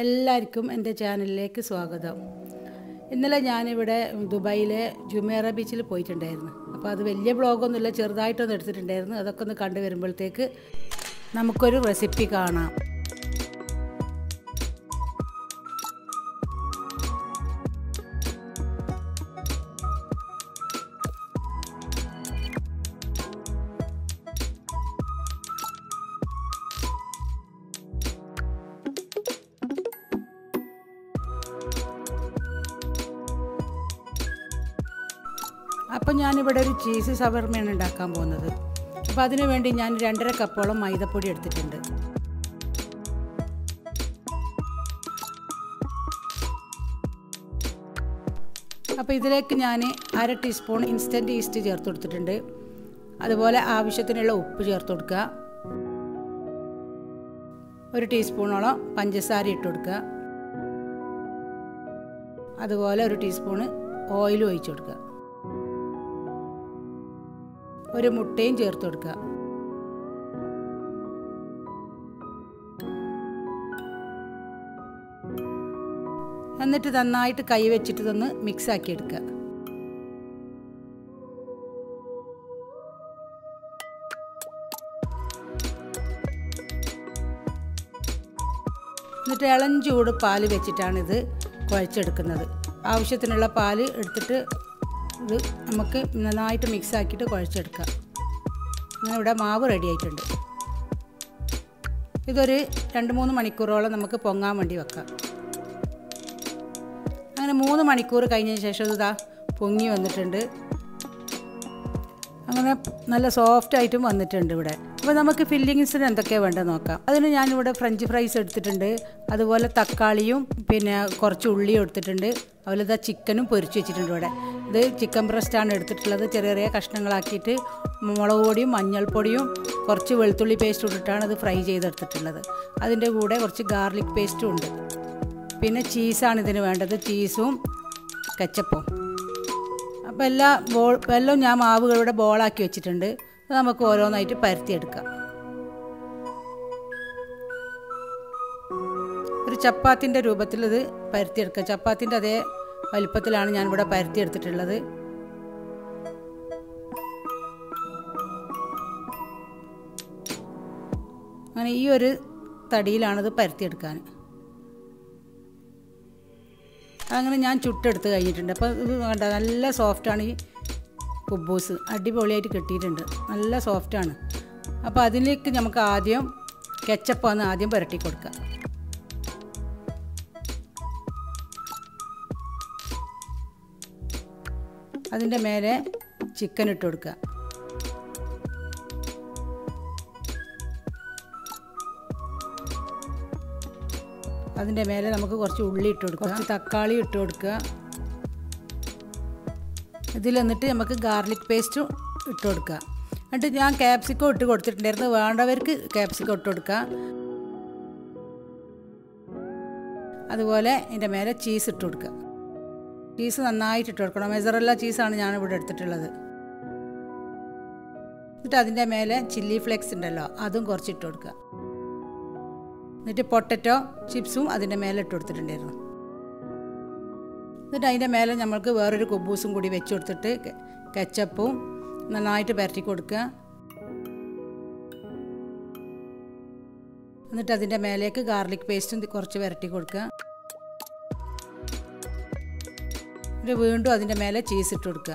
എല്ലാവർക്കും എൻ്റെ ചാനലിലേക്ക് സ്വാഗതം ഇന്നലെ ഞാനിവിടെ ദുബായിലെ ജുമേറ ബീച്ചിൽ പോയിട്ടുണ്ടായിരുന്നു അപ്പോൾ അത് വലിയ ബ്ലോഗൊന്നുമില്ല ചെറുതായിട്ടൊന്ന് എടുത്തിട്ടുണ്ടായിരുന്നു അതൊക്കെ ഒന്ന് കണ്ടു വരുമ്പോഴത്തേക്ക് നമുക്കൊരു റെസിപ്പി കാണാം അപ്പോൾ ഞാനിവിടെ ഒരു ചീസ് സവർമയാണ് ഉണ്ടാക്കാൻ പോകുന്നത് അപ്പോൾ അതിനു വേണ്ടി ഞാൻ രണ്ടര കപ്പോളം മൈദപ്പൊടി എടുത്തിട്ടുണ്ട് അപ്പോൾ ഇതിലേക്ക് ഞാൻ അര ടീസ്പൂൺ ഇൻസ്റ്റൻറ്റ് ഈസ്റ്റ് ചേർത്ത് കൊടുത്തിട്ടുണ്ട് അതുപോലെ ആവശ്യത്തിനുള്ള ഉപ്പ് ചേർത്ത് കൊടുക്കുക ഒരു ടീസ്പൂണോളം പഞ്ചസാര ഇട്ട് കൊടുക്കുക അതുപോലെ ഒരു ടീസ്പൂണ് ഓയിലും ഒഴിച്ചു കൊടുക്കുക ഒരു മുട്ടയും ചേർത്ത് കൊടുക്കുക എന്നിട്ട് നന്നായിട്ട് കൈ വെച്ചിട്ട് ഇതൊന്ന് മിക്സ് ആക്കി എടുക്കുക എന്നിട്ട് ഇളം ചൂട് പാല് വെച്ചിട്ടാണ് ഇത് കുഴച്ചെടുക്കുന്നത് ആവശ്യത്തിനുള്ള പാല് എടുത്തിട്ട് ഇത് നമുക്ക് നന്നായിട്ട് മിക്സ് ആക്കിയിട്ട് കുഴച്ചെടുക്കാം അങ്ങനെ ഇവിടെ മാവ് റെഡി ആയിട്ടുണ്ട് ഇതൊരു രണ്ട് മൂന്ന് മണിക്കൂറോളം നമുക്ക് പൊങ്ങാൻ വേണ്ടി വെക്കാം അങ്ങനെ മൂന്ന് മണിക്കൂർ കഴിഞ്ഞതിന് ശേഷം ഇതാ പൊങ്ങി വന്നിട്ടുണ്ട് അങ്ങനെ നല്ല സോഫ്റ്റ് ആയിട്ടും വന്നിട്ടുണ്ട് ഇവിടെ അപ്പോൾ നമുക്ക് ഫില്ലിങ്സിന് എന്തൊക്കെയാണ് വേണ്ടത് നോക്കാം അതിന് ഞാനിവിടെ ഫ്രഞ്ച് ഫ്രൈസ് എടുത്തിട്ടുണ്ട് അതുപോലെ തക്കാളിയും പിന്നെ കുറച്ച് ഉള്ളിയും എടുത്തിട്ടുണ്ട് അതുപോലെ ഇതാ ചിക്കനും പൊരിച്ച് വെച്ചിട്ടുണ്ട് ഇവിടെ ഇത് ചിക്കൻ ബ്രസ്റ്റാണ് എടുത്തിട്ടുള്ളത് ചെറിയ ചെറിയ കഷ്ണങ്ങളാക്കിയിട്ട് മുളക് പൊടിയും മഞ്ഞൾപ്പൊടിയും കുറച്ച് വെളുത്തുള്ളി പേസ്റ്റ് ഇട്ടിട്ടാണ് ഇത് ഫ്രൈ ചെയ്തെടുത്തിട്ടുള്ളത് അതിൻ്റെ കൂടെ കുറച്ച് ഗാർലിക് പേസ്റ്റും ഉണ്ട് പിന്നെ ചീസാണ് ഇതിന് വേണ്ടത് ചീസും കച്ചപ്പും അപ്പോൾ എല്ലാ ബോൾ എല്ലാം ഞാൻ മാവുകളുടെ ബോളാക്കി വെച്ചിട്ടുണ്ട് അത് നമുക്ക് ഓരോന്നായിട്ട് പരത്തിയെടുക്കാം ഒരു ചപ്പാത്തിൻ്റെ രൂപത്തിൽ ഇത് പരത്തിയെടുക്കുക ചപ്പാത്തിൻ്റെ അതേ വലിപ്പത്തിലാണ് ഞാനിവിടെ പരത്തിയെടുത്തിട്ടുള്ളത് അങ്ങനെ ഈ ഒരു തടിയിലാണിത് പരത്തിയെടുക്കാൻ അങ്ങനെ ഞാൻ ചുട്ടെടുത്ത് കഴിഞ്ഞിട്ടുണ്ട് അപ്പോൾ ഇത് വേണ്ട നല്ല സോഫ്റ്റാണ് ഈ കുബൂസ് അടിപൊളിയായിട്ട് കിട്ടിയിട്ടുണ്ട് നല്ല സോഫ്റ്റാണ് അപ്പോൾ അതിലേക്ക് നമുക്ക് ആദ്യം കെച്ചപ്പാന്ന് ആദ്യം പുരട്ടി കൊടുക്കുക അതിൻ്റെ മേലെ ചിക്കൻ ഇട്ട് കൊടുക്കുക അതിൻ്റെ മേലെ നമുക്ക് കുറച്ച് ഉള്ളി ഇട്ട് കൊടുക്കുക കുറച്ച് തക്കാളി ഇട്ട് കൊടുക്കുക ഇതിൽ എന്നിട്ട് നമുക്ക് ഗാർലിക് പേസ്റ്റും ഇട്ട് കൊടുക്കുക എന്നിട്ട് ഞാൻ ക്യാപ്സിക്കം ഇട്ട് കൊടുത്തിട്ടുണ്ടായിരുന്നു വേണ്ടവർക്ക് ക്യാപ്സിക്കം ഇട്ട് കൊടുക്കുക അതുപോലെ ഇതിൻ്റെ മേലെ ചീസ് ഇട്ട് കൊടുക്കുക ചീസ് നന്നായിട്ട് ഇട്ട് കൊടുക്കണം മെസറല്ല ചീസാണ് ഞാൻ ഇവിടെ എടുത്തിട്ടുള്ളത് എന്നിട്ട് അതിൻ്റെ മേലെ ചില്ലി ഫ്ലേക്സ് ഉണ്ടല്ലോ അതും കുറച്ച് ഇട്ട് കൊടുക്കുക എന്നിട്ട് പൊട്ടറ്റോ ചിപ്സും അതിൻ്റെ മേലെ ഇട്ട് കൊടുത്തിട്ടുണ്ടായിരുന്നു എന്നിട്ട് അതിൻ്റെ മേലെ നമ്മൾക്ക് വേറൊരു കുബൂസും കൂടി വെച്ച് കൊടുത്തിട്ട് കെച്ചപ്പും നന്നായിട്ട് പരട്ടി കൊടുക്കുക എന്നിട്ട് അതിൻ്റെ മേലേക്ക് ഗാർലിക് പേസ്റ്റും കുറച്ച് വരട്ടി കൊടുക്കുക എന്നിട്ട് വീണ്ടും അതിൻ്റെ മേലെ ചീസ് ഇട്ട് കൊടുക്കുക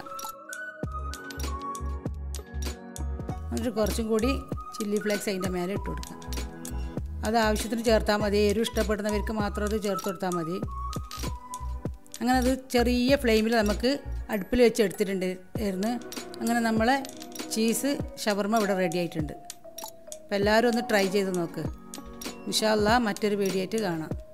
എന്നിട്ട് കുറച്ചും കൂടി ചില്ലി ഫ്ലേക്സ് അതിൻ്റെ മേലെ ഇട്ട് കൊടുക്കുക അത് ആവശ്യത്തിന് ചേർത്താൽ മതി എരിവ് ഇഷ്ടപ്പെടുന്നവർക്ക് മാത്രം അത് ചേർത്ത് കൊടുത്താൽ മതി അങ്ങനെ അത് ചെറിയ ഫ്ലെയിമിൽ നമുക്ക് അടുപ്പിൽ വെച്ച് എടുത്തിട്ടുണ്ടായിരുന്നു അങ്ങനെ നമ്മളെ ചീസ് ഷവർമ ഇവിടെ റെഡി ആയിട്ടുണ്ട് അപ്പോൾ എല്ലാവരും ഒന്ന് ട്രൈ ചെയ്ത് നോക്ക് ഇൻഷാല്ല മറ്റൊരു വീഡിയോ ആയിട്ട് കാണാം